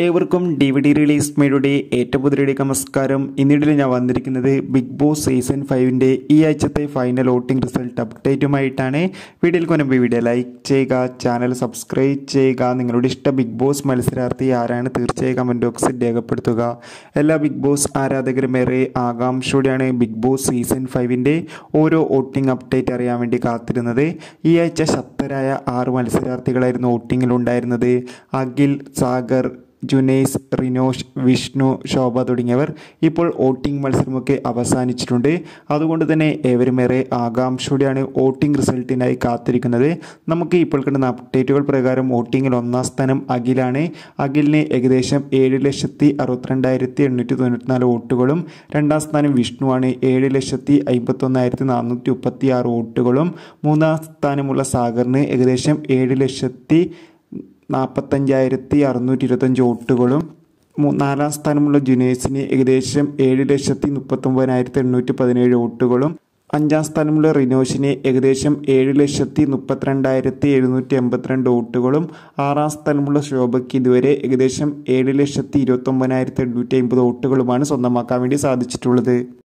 ഏവർക്കും D V D release മേയുടെ ഏറ്റവും പുതിയ നമസ്കാരം ഇന്നിടയിൽ ഞാൻ വന്നിരിക്കുന്നത് ബിഗ് ബോസ് സീസൺ ഫൈവിൻ്റെ ഈ ആഴ്ചത്തെ ഫൈനൽ വോട്ടിംഗ് റിസൾട്ട് അപ്ഡേറ്റുമായിട്ടാണ് വീഡിയോയിൽ കൊണ്ടുപോയി വീഡിയോ ലൈക്ക് ചെയ്യുക ചാനൽ സബ്സ്ക്രൈബ് ചെയ്യുക നിങ്ങളുടെ ഇഷ്ട ബിഗ് ബോസ് മത്സരാർത്ഥി ആരാണ് തീർച്ചയായും കമൻറ്റ് ബോക്സിൽ രേഖപ്പെടുത്തുക എല്ലാ ബിഗ് ബോസ് ആരാധകരും ഏറെ ആകാംക്ഷയോടെയാണ് ബിഗ് ബോസ് സീസൺ ഫൈവിൻ്റെ ഓരോ വോട്ടിംഗ് അപ്ഡേറ്റ് അറിയാൻ വേണ്ടി കാത്തിരുന്നത് ഈ ആഴ്ച ശക്തരായ ആറ് മത്സരാർത്ഥികളായിരുന്നു വോട്ടിങ്ങിലുണ്ടായിരുന്നത് അഖിൽ സാഗർ ജുനൈസ് റിനോഷ് വിഷ്ണു ശോഭ തുടങ്ങിയവർ ഇപ്പോൾ വോട്ടിംഗ് മത്സരമൊക്കെ അവസാനിച്ചിട്ടുണ്ട് അതുകൊണ്ട് തന്നെ ഏവരുമേറെ ആകാംക്ഷയോടെയാണ് വോട്ടിംഗ് റിസൾട്ടിനായി കാത്തിരിക്കുന്നത് നമുക്ക് ഇപ്പോൾ കിട്ടുന്ന അപ്ഡേറ്റുകൾ പ്രകാരം വോട്ടിങ്ങിൽ ഒന്നാം സ്ഥാനം അഖിലാണ് അഖിലിന് ഏകദേശം ഏഴ് ലക്ഷത്തി അറുപത്തിരണ്ടായിരത്തി എണ്ണൂറ്റി തൊണ്ണൂറ്റിനാല് വോട്ടുകളും രണ്ടാം സ്ഥാനം വിഷ്ണുവാണ് ഏഴ് ലക്ഷത്തി അമ്പത്തൊന്നായിരത്തി നാനൂറ്റി മുപ്പത്തി ആറ് വോട്ടുകളും മൂന്നാം സ്ഥാനമുള്ള സാഗറിന് ഏകദേശം ഏഴ് ലക്ഷത്തി നാൽപ്പത്തഞ്ചായിരത്തി അറുന്നൂറ്റി ഇരുപത്തഞ്ച് വോട്ടുകളും മൂ- നാലാം സ്ഥാനമുള്ള ജുനേസിന് ഏകദേശം ഏഴ് ലക്ഷത്തി മുപ്പത്തൊമ്പതിനായിരത്തി എണ്ണൂറ്റി പതിനേഴ് വോട്ടുകളും അഞ്ചാം സ്ഥാനമുള്ള റിനോഷിന് ഏകദേശം ഏഴ് ലക്ഷത്തി മുപ്പത്തിരണ്ടായിരത്തി എഴുന്നൂറ്റി എൺപത്തിരണ്ട് വോട്ടുകളും ആറാം സ്ഥാനമുള്ള ശോഭയ്ക്ക് ഇതുവരെ ഏകദേശം ഏഴ് ലക്ഷത്തി ഇരുപത്തൊമ്പതിനായിരത്തി എണ്ണൂറ്റി അമ്പത് വോട്ടുകളുമാണ് സ്വന്തമാക്കാൻ വേണ്ടി സാധിച്ചിട്ടുള്ളത്